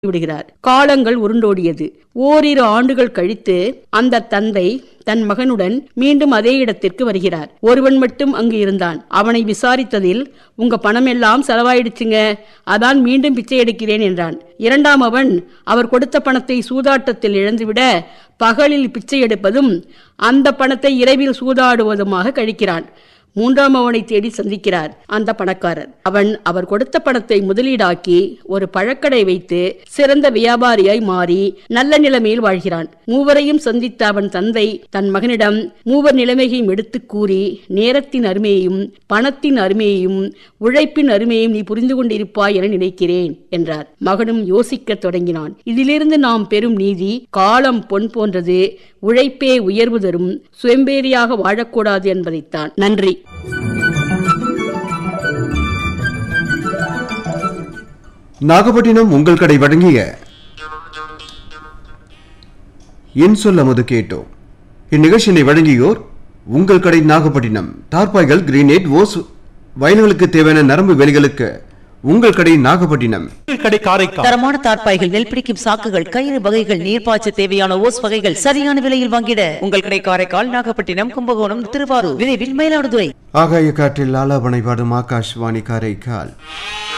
விடுகிறார் காலங்கள் உருண்டோடியது ஓரிரு ஆண்டுகள் கழித்து அந்த தந்தை தன் மகனுடன் மீண்டும் அதே இடத்திற்கு வருகிறார் ஒருவன் மட்டும் அங்கு இருந்தான் அவனை விசாரித்ததில் உங்க பணம் எல்லாம் செலவாயிடுச்சுங்க அதான் மீண்டும் பிச்சை எடுக்கிறேன் என்றான் இரண்டாம் அவன் அவர் கொடுத்த பணத்தை சூதாட்டத்தில் இழந்துவிட பகலில் பிச்சை எடுப்பதும் அந்த பணத்தை இரவில் சூதாடுவதுமாக கழிக்கிறான் மூன்றாம் அவனை தேடி சந்திக்கிறார் அந்த பணக்காரர் அவன் அவர் கொடுத்த பணத்தை முதலீடாக்கி ஒரு பழக்கடை வைத்து சிறந்த வியாபாரியாய் மாறி நல்ல நிலைமையில் வாழ்கிறான் மூவரையும் சந்தித்த அவன் தந்தை தன் மகனிடம் மூவர் நிலைமையையும் எடுத்துக் கூறி நேரத்தின் அருமையையும் பணத்தின் அருமையையும் உழைப்பின் அருமையையும் நீ புரிந்து கொண்டிருப்பாய் என நினைக்கிறேன் என்றார் மகனும் யோசிக்கத் தொடங்கினான் இதிலிருந்து நாம் பெறும் நீதி காலம் பொன் போன்றது உழைப்பே உயர்வு தரும் சுயம்பேரியாக வாழக்கூடாது என்பதைத்தான் நன்றி நாகப்பட்டினம் உங்கள் கடை வழங்கிய என் சொல்ல முது கேட்டோம் இந்நிகழ்ச்சியினை வழங்கியோர் உங்கள் கடை நாகப்பட்டினம் தார்பாய்கள் கிரீனேட் ஓஸ் வயல்களுக்கு தேவையான நரம்பு வேலிகளுக்கு உங்கள் கடை நாகப்பட்டினம் கடை காரைக்கால் தரமான தார்ப்பாய்கள் நெல் பிடிக்கும் சாக்குகள் கயிறு வகைகள் நீர்ப்பாய்ச்ச தேவையான ஓஸ் வகைகள் சரியான விலையில் வாங்கிட உங்கள் கடை காரைக்கால் நாகப்பட்டினம் கும்பகோணம் திருவாரூர் விரைவில் மயிலாடுதுறை ஆகாய காற்றில் ஆலாபனை பாடும் ஆகாஷ்வாணி காரைக்கால்